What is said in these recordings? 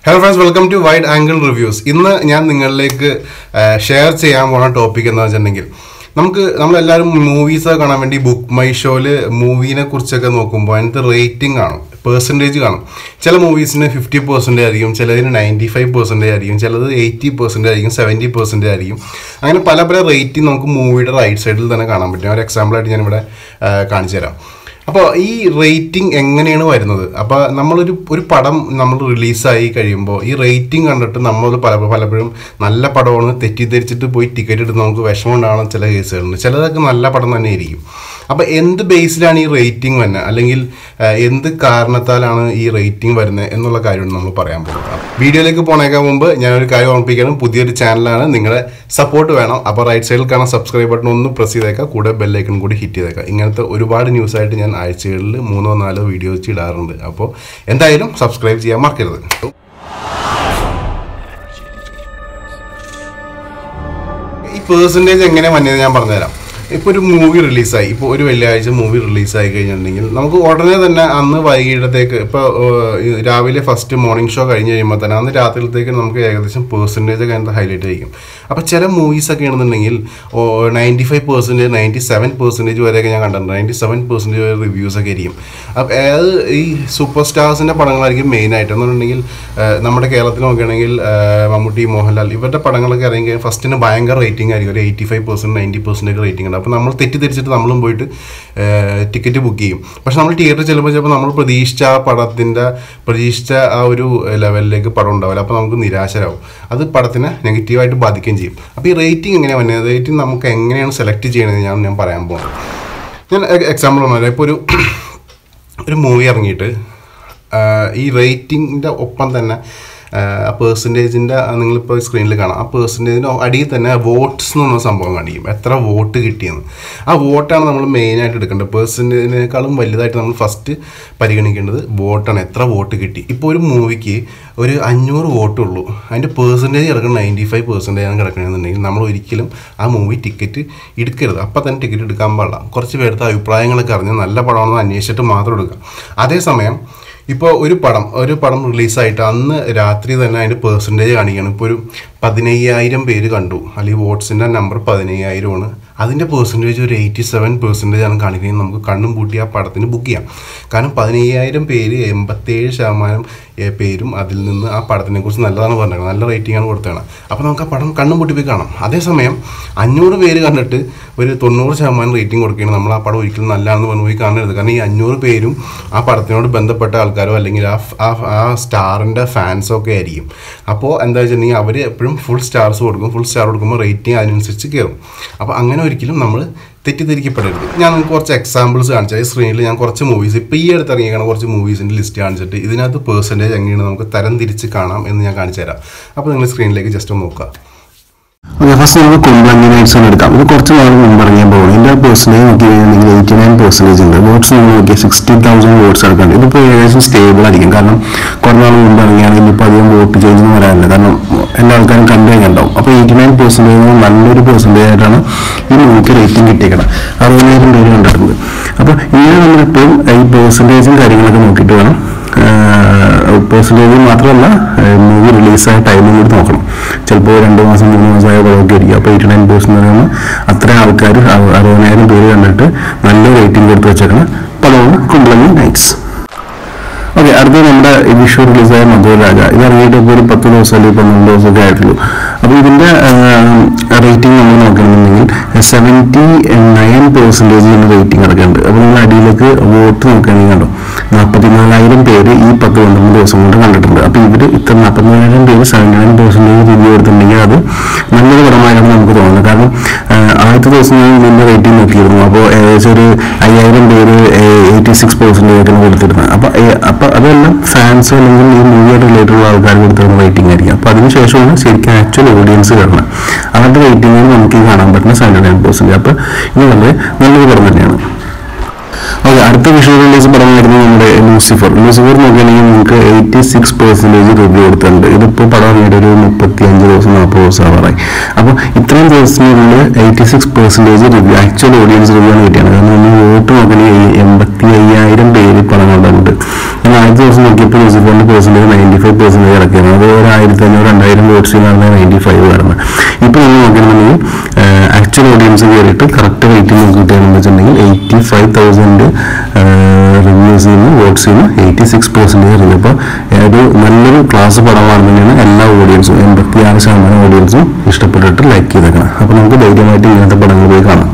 hello friends welcome to wide angle reviews ഇന്ന് ഞാൻ നിങ്ങളിലേക്ക് ഷെയർ ചെയ്യാൻ പോണ ടോപ്പിക് എന്ന് വെച്ചിട്ടുണ്ടെങ്കിൽ നമുക്ക് നമ്മളെല്ലാവരും മൂവീസ് കാണാൻ വേണ്ടി ബുക്ക് മൈ ഷോയിൽ മൂവീനെ കുറിച്ചൊക്കെ നോക്കുമ്പോൾ അതിനകത്ത് റേറ്റിംഗ് കാണും പെർസെൻറ്റേജ് കാണും ചില മൂവീസിന് ഫിഫ്റ്റി പെർസെൻറ്റേജ് ആയിരിക്കും ചിലതിന് നയൻറ്റി ഫൈവ് പെർസെൻറ്റേജ് ആയിരിക്കും ചിലത് എയ്റ്റി പെർസെൻറ്റേജ് ആയിരിക്കും സെവൻറ്റി പെർസെൻറ്റേജ് ആയിരിക്കും അങ്ങനെ പല പല റേറ്റിംഗ് നമുക്ക് മൂവിയുടെ റൈറ്റ് സൈഡിൽ തന്നെ കാണാൻ പറ്റും ഒരു എക്സാമ്പിളായിട്ട് ഞാനിവിടെ ആ, കാണിച്ചു തരാം അപ്പോൾ ഈ റേറ്റിംഗ് എങ്ങനെയാണ് വരുന്നത് അപ്പോൾ നമ്മളൊരു ഒരു പടം നമ്മൾ റിലീസായി കഴിയുമ്പോൾ ഈ റേറ്റിംഗ് കണ്ടിട്ട് നമ്മൾ പല പലപ്പോഴും നല്ല പടമാണ് തെറ്റിദ്ധരിച്ചിട്ട് പോയി ടിക്കറ്റ് എടുത്ത് നമുക്ക് വിഷമം ഉണ്ടാകുന്ന ചില കേസുകളുണ്ട് ചിലതൊക്കെ നല്ല പടം തന്നെ ആയിരിക്കും അപ്പോൾ എന്ത് ബേസിലാണ് ഈ റേറ്റിംഗ് വരുന്നത് അല്ലെങ്കിൽ ആ, എന്ത് കാരണത്താലാണ് ഈ റേറ്റിംഗ് വരുന്നത് എന്നുള്ള കാര്യമാണ് നമ്മൾ പറയാൻ പോകുന്നത് വീഡിയോയിലേക്ക് പോണേക്കാൻ മുമ്പ് ഞാനൊരു കാര്യം ഓർമ്മിപ്പിക്കണം പുതിയൊരു ചാനലാണ് നിങ്ങളുടെ സപ്പോർട്ട് വേണം അപ്പോൾ റൈറ്റ് സൈഡിൽ കാണാൻ സബ്സ്ക്രൈബ് ബട്ടൺ ഒന്ന് പ്രസ് ചെയ്തേക്കാം കൂടെ ബെല്ലൈക്കൺ കൂടി ഹിറ്റ് ചെയ്തേക്കാം ഇങ്ങനത്തെ ഒരുപാട് ന്യൂസ് ആയിട്ട് ഞാൻ ആഴ്ചകളിൽ മൂന്നോ നാലോ വീഡിയോ വെച്ച് ഇടാറുണ്ട് അപ്പോൾ എന്തായാലും സബ്സ്ക്രൈബ് ചെയ്യാൻ മറക്കരുത് ഈ പേഴ്സൻറ്റേജ് എങ്ങനെ വന്നത് ഞാൻ പറഞ്ഞുതരാം ഇപ്പോൾ ഒരു മൂവി റിലീസായി ഇപ്പോൾ ഒരു വെള്ളിയാഴ്ച മൂവി റിലീസായി കഴിഞ്ഞിട്ടുണ്ടെങ്കിൽ നമുക്ക് ഉടനെ തന്നെ അന്ന് വൈകിട്ടത്തേക്ക് ഇപ്പോൾ രാവിലെ ഫസ്റ്റ് മോർണിംഗ് ഷോ കഴിഞ്ഞ് കഴിയുമ്പോൾ തന്നെ അന്ന് രാത്രിയിലത്തേക്ക് നമുക്ക് ഏകദേശം പേഴ്സൻറ്റേജ് ഒക്കെ അതിനകത്ത് ഹൈലൈറ്റ് ആയിരിക്കും അപ്പോൾ ചില മൂവീസൊക്കെ ആണെന്നുണ്ടെങ്കിൽ ninety five percentage ninety seven percentage വരെയൊക്കെ ഞാൻ കണ്ടിട്ടുണ്ട് നയൻറ്റി സെവൻ പെർസെൻറ്റേജ് വരെ റിവ്യൂസ് ഒക്കെ ആയിരിക്കും അപ്പോൾ അത് ഈ സൂപ്പർ സ്റ്റാർസിൻ്റെ പടങ്ങളായിരിക്കും മെയിനായിട്ട് എന്നുണ്ടെങ്കിൽ നമ്മുടെ കേരളത്തിൽ നോക്കുകയാണെങ്കിൽ ആ, മമ്മൂട്ടി മോഹൻലാൽ ഇവരുടെ പടങ്ങളൊക്കെ ഇറങ്ങി ഫസ്റ്റിന് ഭയങ്കര റേറ്റിംഗ് ആയിരിക്കും ഒരു eighty five percent ninety percent ഒക്കെ റേറ്റിംഗ് ഉണ്ട് അപ്പോൾ നമ്മൾ തെറ്റിദ്ധരിച്ചിട്ട് നമ്മളും പോയിട്ട് ടിക്കറ്റ് ബുക്ക് ചെയ്യും പക്ഷെ നമ്മൾ തിയേറ്ററിൽ ചെല്ലുമ്പോൾ ചിലപ്പോൾ നമ്മൾ പ്രതീക്ഷിച്ച ആ പടത്തിൻ്റെ പ്രതീക്ഷിച്ച ആ ഒരു ലെവലിലേക്ക് പടം ഉണ്ടാവില്ല അപ്പോൾ നമുക്ക് നിരാശരാകും അത് പടത്തിനെ നെഗറ്റീവായിട്ട് ബാധിക്കുകയും ചെയ്യും അപ്പോൾ ഈ റേറ്റിംഗ് എങ്ങനെയാണ് വന്നത് റേറ്റിംഗ് നമുക്ക് എങ്ങനെയാണ് സെലക്ട് ചെയ്യണത് ഞാൻ ഞാൻ പറയാൻ പോകുന്നത് ഞാൻ എക്സാമ്പിൾ പറഞ്ഞാൽ ഇപ്പോൾ ഒരു ഒരു മൂവി ഇറങ്ങിയിട്ട് ആഹ് ഈ റേറ്റിംഗിൻ്റെ ഒപ്പം തന്നെ ആഹ് ആ പേഴ്സൻറ്റേജിൻ്റെ നിങ്ങളിപ്പോൾ സ്ക്രീനിൽ കാണാം ആ പേഴ്സൻറ്റേജിൻ്റെ അടിയിൽ തന്നെ വോട്ട്സ് എന്ന് പറഞ്ഞ സംഭവം കാണിക്കും എത്ര വോട്ട് കിട്ടിയെന്ന് ആ വോട്ടാണ് നമ്മൾ മെയിനായിട്ട് എടുക്കേണ്ടത് പേഴ്സൻറ്റേജിനേക്കാളും വലുതായിട്ട് നമ്മൾ ഫസ്റ്റ് പരിഗണിക്കേണ്ടത് വോട്ടാണ് എത്ര വോട്ട് കിട്ടി ഇപ്പോൾ ഒരു മൂവിക്ക് ഒരു അഞ്ഞൂറ് വോട്ടുള്ളൂ അതിൻ്റെ പേഴ്സൻറ്റേജ് കിടക്കണം നയൻറ്റി ഫൈവ് പെർസെൻറ്റേജ് ആണ് കിടക്കണമെന്നുണ്ടെങ്കിൽ നമ്മൾ ഒരിക്കലും ആ മൂവി ടിക്കറ്റ് എടുക്കരുത് അപ്പം തന്നെ ടിക്കറ്റ് എടുക്കാൻ പാടില്ല കുറച്ച് പേരുടെ അഭിപ്രായങ്ങളൊക്കെ അറിഞ്ഞ് നല്ല പടമാണെന്ന് അന്വേഷിച്ചിട്ട് മാത്രം എടുക്കുക അതേസമയം ഇപ്പോൾ ഒരു പടം ഒരു പടം റിലീസായിട്ട് അന്ന് രാത്രി തന്നെ അതിൻ്റെ പേഴ്സൻറ്റേജ് കാണിക്കുകയാണ് ഇപ്പോൾ ഒരു പതിനയ്യായിരം പേര് കണ്ടു അല്ലെങ്കിൽ വോട്ട്സിൻ്റെ നമ്പർ പതിനയ്യായിരമാണ് അതിൻ്റെ പേഴ്സൻറ്റേജ് ഒരു എയ്റ്റി സെവൻ പെർസെൻറ്റേജ് ആണ് കാണിക്കുന്നത് നമുക്ക് കണ്ണും പൂട്ടി ആ പടത്തിന് ബുക്ക് ചെയ്യാം കാരണം പതിനയ്യായിരം പേര് എൺപത്തേഴ് ശതമാനം ഏ, പേരും അതിൽ നിന്ന് ആ പടത്തിനെ കുറിച്ച് നല്ലതാണ് പറഞ്ഞത് നല്ല റേറ്റിംഗ് ആണ് കൊടുത്തതാണ് അപ്പോൾ നമുക്ക് ആ പടം കണ്ണും പൂട്ടി പോയി കാണാം അതേസമയം അഞ്ഞൂറ് പേര് കണ്ടിട്ട് ഒരു തൊണ്ണൂറ് ശതമാനം റേറ്റിംഗ് കൊടുക്കുകയാണ് നമ്മൾ ആ പടം ഒരിക്കലും നല്ലതാണെന്ന് പറഞ്ഞു പോയി കാണരുത് കാരണം ഈ അഞ്ഞൂറ് പേരും ആ പടത്തിനോട് ബന്ധപ്പെട്ട ആൾക്കാരോ അല്ലെങ്കിൽ ആ ഫ്- ആ ആ സ്റ്റാറിൻ്റെ ഫാൻസോ ഒക്കെ ആയിരിക്കും അപ്പോൾ എന്താ വെച്ചിട്ടുണ്ടെങ്കിൽ അവർ എപ്പോഴും ഫുൾ സ്റ്റാർസ് കൊടുക്കും ഫുൾ സ്റ്റാർ കൊടുക്കുമ്പോൾ റേറ്റിംഗ് അതിനനുസരിച്ച് കയറും അപ്പോൾ അങ്ങനെ ഒരിക്കലും നമ്മൾ തെറ്റിദ്ധരിക്കപ്പെടരുത് ഞാൻ നിങ്ങൾക്ക് കുറച്ച് എക്സാമ്പിൾസ് കാണിച്ചാൽ ഈ സ്ക്രീനിൽ ഞാൻ കുറച്ച് മൂവീസ് ഇപ്പോൾ ഈ അടുത്ത് ഇറങ്ങിയാണ് കുറച്ച് മൂവീസിൻ്റെ ലിസ്റ്റ് കാണിച്ചിട്ട് ഇതിനകത്ത് പേഴ്സൻറ്റേജ് എങ്ങനെയാണ് നമുക്ക് തരം തിരിച്ച് കാണാം എന്ന് ഞാൻ കാണിച്ചു തരാം അപ്പോൾ നിങ്ങൾ സ്ക്രീനിലേക്ക് ജസ്റ്റ് ഒന്ന് നോക്കുക ഓക്കെ ഫസ്റ്റ് നമുക്ക് കുമ്പളങ്ങി നൈറ്റ്സ് ഒന്ന് എടുക്കാം ഇത് കുറച്ച് നാൾ മുമ്പ് ഇറങ്ങിയ ബോൾ ഇതിന്റെ പേഴ്സൻറ്റേജ് നോക്കി കഴിഞ്ഞാൽ എയ്റ്റി നയൻ പെർസെൻറ്റേജ് ഉണ്ട് വോട്ട്സ് നമ്മൾ നോക്കിയാൽ സിക്സ്റ്റി തൗസൻഡ് വോട്ട്സ് എടുക്കുന്നുണ്ട് ഇതിപ്പോൾ ഏകദേശം സ്റ്റേബിൾ ആയിരിക്കും കാരണം കുറേ നാൾ മുമ്പ് ഇറങ്ങിയാണെങ്കിൽ ഇപ്പോൾ അധികം വോട്ട് ചേഞ്ച് ഒന്നും വരാനില്ല കാരണം എല്ലാ ആൾക്കാരും കണ്ടു കഴിഞ്ഞിട്ടുണ്ടാവും അപ്പോൾ എയ്റ്റി നയൻ പെർസെൻറ്റേജ് നല്ലൊരു പെർസെൻറ്റേജ് ആയിട്ടാണ് ഈ മൂവിക്ക് റേറ്റിംഗ് കിട്ടിയേക്കണം അറുപതിനായിരം പേര് കണ്ടിട്ടുണ്ട് അപ്പോൾ ഇങ്ങനെ നമ്മളിപ്പോൾ ഈ പെർസെൻറ്റേജും കാര്യങ്ങളൊക്കെ നോക്കിയിട്ട് വേണം പേഴ്സൻറ്റേജ് മാത്രമല്ല മൂവി റിലീസായ ടൈമും കൂടി നോക്കണം ചിലപ്പോൾ രണ്ട് മാസം മൂന്ന് മാസമായ പടമൊക്കെ ആയിരിക്കും അപ്പോൾ എയ്റ്റി നയൻ പേഴ്സൻ്റ് പറയുമ്പോൾ അത്രയും ആൾക്കാർ അറുപതിനായിരം പേര് കണ്ടിട്ട് നല്ല റേറ്റിംഗ് കൊടുത്ത് വെച്ചേക്കണം പടമാണ് കുമ്പളങ്ങി നൈറ്റ്സ് ഓക്കെ അടുത്തത് നമ്മുടെ വിഷു റിലീസായ മധുര രാജ ഇത് ഇറങ്ങിയിട്ട് ഇപ്പോൾ ഒരു പത്ത് ദിവസം അല്ലെങ്കിൽ പന്ത്രണ്ട് ദിവസമൊക്കെ ആയിട്ടുള്ളൂ അപ്പോൾ ഇതിൻ്റെ റേറ്റിംഗ് നമ്മൾ നോക്കുകയാണെന്നുണ്ടെങ്കിൽ സെവൻറ്റി നയൻ പെർസെൻറ്റേജ് ഇതിൻ്റെ റേറ്റിംഗ് കിടക്കുന്നുണ്ട് അപ്പോൾ നിങ്ങൾ അടിയിലേക്ക് വോട്ട് നോക്കുകയാണെങ്കിൽ കണ്ടോ നാൽപ്പത്തിനാലായിരം പേര് ഈ പത്ത് പന്ത്രണ്ട് ദിവസം കൊണ്ട് കണ്ടിട്ടുണ്ട് അപ്പോൾ ഇവർ ഇത്ര നാൽപ്പത്തിനാലായിരം പേര് സെവൻറ്റി നയൻ പെർസെൻറ്റേജ് റിവ്യൂ എടുത്തിട്ടുണ്ടെങ്കിൽ അത് നല്ലൊരു പടമായിട്ടാണ് നമുക്ക് തോന്നുന്നത് കാരണം ആ, ആദ്യത്തെ ദിവസം ഞാൻ ഇതിൻ്റെ റേറ്റിംഗ് നോക്കിയിരുന്നു അപ്പോൾ ഏകദേശം ഒരു അയ്യായിരം പേര് എയ്റ്റി സിക്സ് പെർസെൻറ്റേജ് ഒക്കെയാണ് കൊടുത്തിരുന്നത് അപ്പോൾ അപ്പോൾ അതെല്ലാം ഫാൻസ് അല്ലെങ്കിൽ ഈ മൂവിയായിട്ട് റിലേറ്റഡ് ഉള്ള ആൾക്കാർ കൊടുത്തിരുന്ന റേറ്റിംഗ് ആയിരിക്കും അപ്പോൾ അതിനുശേഷമാണ് ശരിക്കും ആക്ച്വൽ ഓഡിയൻസ് കാണുന്നത് അവരുടെ റേറ്റിംഗിൽ നമുക്ക് ഈ കാണാൻ പറ്റുന്ന സെവൻറ്റി നയൻ പെർസെൻറ്റേജ് അപ്പോൾ ഇത് വളരെ നല്ലൊരു പടം തന്നെയാണ് ഓക്കെ അടുത്ത വിഷു റിലീസ് പടമായിരുന്നു നമ്മുടെ ലൂസിഫർ ലൂസിഫർ നോക്കുകയാണെങ്കിൽ നിങ്ങൾക്ക് എയ്റ്റി സിക്സ് പെർസെൻറ്റേജ് റിവ്യൂ കൊടുത്തിട്ടുണ്ട് ഇതിപ്പോൾ പടം ഇറങ്ങിയിട്ട് ഒരു മുപ്പത്തി അഞ്ച് ദിവസം നാൽപ്പത് ദിവസം ആവാറായി അപ്പോൾ ഇത്രയും ദിവസത്തിനുള്ളിൽ eighty six percentage review actual audience review ആണ് കിട്ടിയത് കാരണം നമ്മൾ വോട്ട് നോക്കുകയാണെങ്കിൽ എൺപത്തി അയ്യായിരം പേര് പടം കണ്ടിട്ടുണ്ട് ഞാൻ ആദ്യ ദിവസം നോക്കിയപ്പോൾ ലൂസിഫറിൻ്റെ പെർസെൻറ്റേജ് നയൻറ്റി ഫൈവ് പെർസെൻറ്റേജ് ഇറക്കിയാണ് അത് ഒരു ആയിരത്തി അഞ്ഞൂറ് രണ്ടായിരം വോട്ട്സിലാണ് നയൻറ്റി ഫൈവ് വരുന്നത് ഇപ്പോൾ നമ്മൾ നോക്കുകയാണെന്നുണ്ടെങ്കിൽ ആക്ച്വൽ ഓഡിയൻസ് കയറിയിട്ട് കറക്റ്റ് റേറ്റിംഗ് നോക്കിയിട്ടാണെന്ന് വെച്ചിട്ടുണ്ടെങ്കിൽ എയ്റ്റി ഫൈവ് തൗസൻഡ് റിവ്യൂസിൽ നിന്ന് വോട്ട്സിൽ നിന്ന് എയ്റ്റി സിക്സ് പെർസെൻറ്റേജ് റിവ്യൂ അപ്പോൾ ഒരു നല്ലൊരു ക്ലാസ് പടമാണെന്നുണ്ടെങ്കിൽ എല്ലാ ഓഡിയൻസും എൺപത്തി ആറ് ശതമാനം ഓഡിയൻസും ഇഷ്ടപ്പെട്ടിട്ട് ലൈക്ക് ചെയ്തേക്കണം അപ്പോൾ നമുക്ക് ധൈര്യമായിട്ട് ഇങ്ങനത്തെ പടങ്ങൾ പോയി കാണാം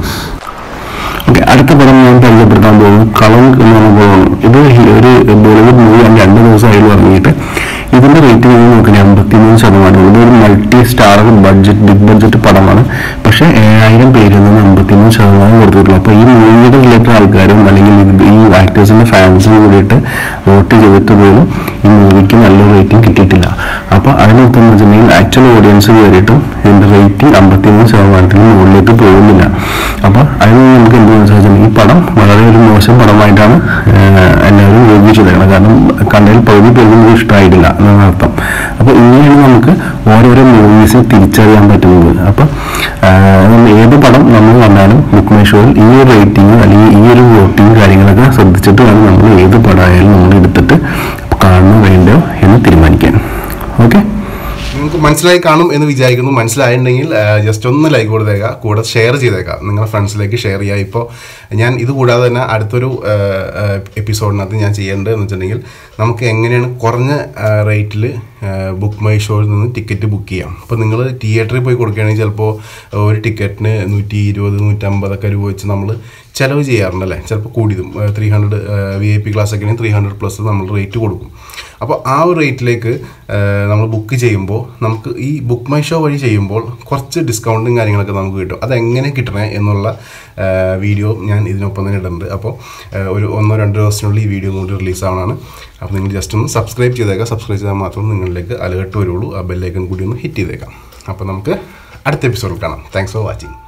ഓക്കെ അടുത്ത പടം ഞാൻ പരിചയപ്പെടുത്താൻ പോകുന്നു കളങ്ക് എന്ന് പറഞ്ഞ പടമാണ് ഇത് ഹി- ഒരു ബോളിവുഡ് മൂവി ഞാൻ രണ്ട് ദിവസമായാലും ഇറങ്ങിയിട്ട് ഇതിന്റെ റേറ്റിംഗ് നിങ്ങൾ നോക്കിയാൽ അമ്പത്തിമൂന്ന് ശതമാനം ഇത് ഒരു multi star budget big budget പടമാണ് പക്ഷേ ഏഴായിരം പേരിൽ നിന്ന് അമ്പത്തിമൂന്ന് ശതമാനം കൊടുത്തിട്ടുള്ളൂ അപ്പോൾ ഈ മൂവിയുടെ റിലേറ്റഡ് ആൾക്കാരും അല്ലെങ്കിൽ ഇത് ഈ ആക്ടേഴ്സിന്റെ ഫാൻസും കൂടിയിട്ട് വോട്ട് ചെയ്തിട്ട് പോലും ഈ മൂവിക്ക് നല്ല റേറ്റിംഗ് കിട്ടിയിട്ടില്ല അപ്പോൾ അതിനൊപ്പം വെച്ചിട്ടുണ്ടെങ്കിൽ ആക്ച്വൽ ഓഡിയൻസ് കയറിയിട്ടും ഇതിന്റെ റേറ്റിംഗ് അമ്പത്തിമൂന്ന് ശതമാനത്തിന് മുകളിലേക്ക് പോകുന്നില്ല അപ്പോൾ അതിൽ നിന്ന് നമുക്ക് എന്തെന്ന് വെച്ചാൽ ഈ പടം വളരെ ഒരു മോശം പടമായിട്ടാണ് ആഹ്, എല്ലാവരും റിവ്യൂ ചെയ്തേക്കുന്നത് കാരണം കണ്ടതിൽ പകുതി പേർക്ക് നമുക്ക് ഇഷ്ടമായിട്ടില്ല എന്നാണ് അർത്ഥം അപ്പോൾ ഇങ്ങനെയാണ് നമുക്ക് ഓരോരോ മൂവീസ് തിരിച്ചറിയാൻ പറ്റുന്നത് അപ്പോൾ ഏത് പടം നമ്മൾ കണ്ടാലും ബുക്ക് മൈ ഷോയിൽ ഈ ഒരു റേറ്റിംഗ് അല്ലെങ്കിൽ ഈ ഒരു വോട്ടിംഗ് കാര്യങ്ങളൊക്കെ ശ്രദ്ധിച്ചിട്ട് വേണം നമ്മൾ ഏത് പടമായാലും നമ്മൾ എടുത്തിട്ട് കാണണോ വേണ്ടോ എന്ന് തീരുമാനിക്കാൻ ഓക്കെ നിങ്ങൾക്ക് മനസ്സിലായി കാണും എന്ന് വിചാരിക്കുന്നു മനസ്സിലായിട്ടുണ്ടെങ്കിൽ ജസ്റ്റ് ഒന്ന് ലൈക്ക് കൊടുത്തേക്കാം കൂടെ ഷെയർ ചെയ്തേക്കാം നിങ്ങളുടെ ഫ്രണ്ട്സിലേക്ക് ഷെയർ ചെയ്യുക ഇപ്പോൾ ഞാൻ ഇത് കൂടാതെ തന്നെ അടുത്തൊരു എപ്പിസോഡിനകത്ത് ഞാൻ ചെയ്യേണ്ടത് എന്ന് വെച്ചിട്ടുണ്ടെങ്കിൽ നമുക്ക് എങ്ങനെയാണ് കുറഞ്ഞ റേറ്റിൽ ബുക്ക് മൈ ഷോയിൽ നിന്ന് ടിക്കറ്റ് ബുക്ക് ചെയ്യാം അപ്പോൾ നിങ്ങൾ തിയേറ്ററിൽ പോയി കൊടുക്കുകയാണെങ്കിൽ ചിലപ്പോൾ ഒരു ടിക്കറ്റിന് നൂറ്റി ഇരുപത് നൂറ്റമ്പതൊക്കെ രൂപ വെച്ച് നമ്മൾ ചിലവ് ചെയ്യാറുണ്ടല്ലേ ചിലപ്പോൾ കൂടിയതും three hundred V I P class ഒക്കെ ആണെങ്കിൽ ത്രീ ഹൺഡ്രഡ് പ്ലസ് നമ്മൾ റേറ്റ് കൊടുക്കും അപ്പോൾ ആ ഒരു റേറ്റിലേക്ക് നമ്മൾ ബുക്ക് ചെയ്യുമ്പോൾ നമുക്ക് ഈ ബുക്ക് മൈ ഷോ വഴി ചെയ്യുമ്പോൾ കുറച്ച് ഡിസ്കൗണ്ടും കാര്യങ്ങളൊക്കെ നമുക്ക് കിട്ടും അതെങ്ങനെ കിട്ടണേ എന്നുള്ള വീഡിയോ ഞാൻ ഇതിനൊപ്പം തന്നെ ഇടുന്നുണ്ട് അപ്പോൾ ഒരു ഒന്നോ രണ്ടോ ദിവസത്തിനുള്ളിൽ ഈ വീഡിയോ കൂടി റിലീസ് ആവണമാണ് അപ്പോൾ നിങ്ങൾ ജസ്റ്റ് ഒന്ന് സബ്സ്ക്രൈബ് ചെയ്തേക്കാം സബ്സ്ക്രൈബ് ചെയ്താൽ മാത്രമേ നിങ്ങളിലേക്ക് അലേർട്ട് വരുള്ളൂ ആ ബെല്ലൈക്കൺ കൂടി ഒന്ന് ഹിറ്റ് ചെയ്തേക്കാം അപ്പോൾ നമുക്ക് അടുത്ത എപ്പിസോഡിൽ കാണാം താങ്ക്സ് ഫോർ വാച്ചിങ്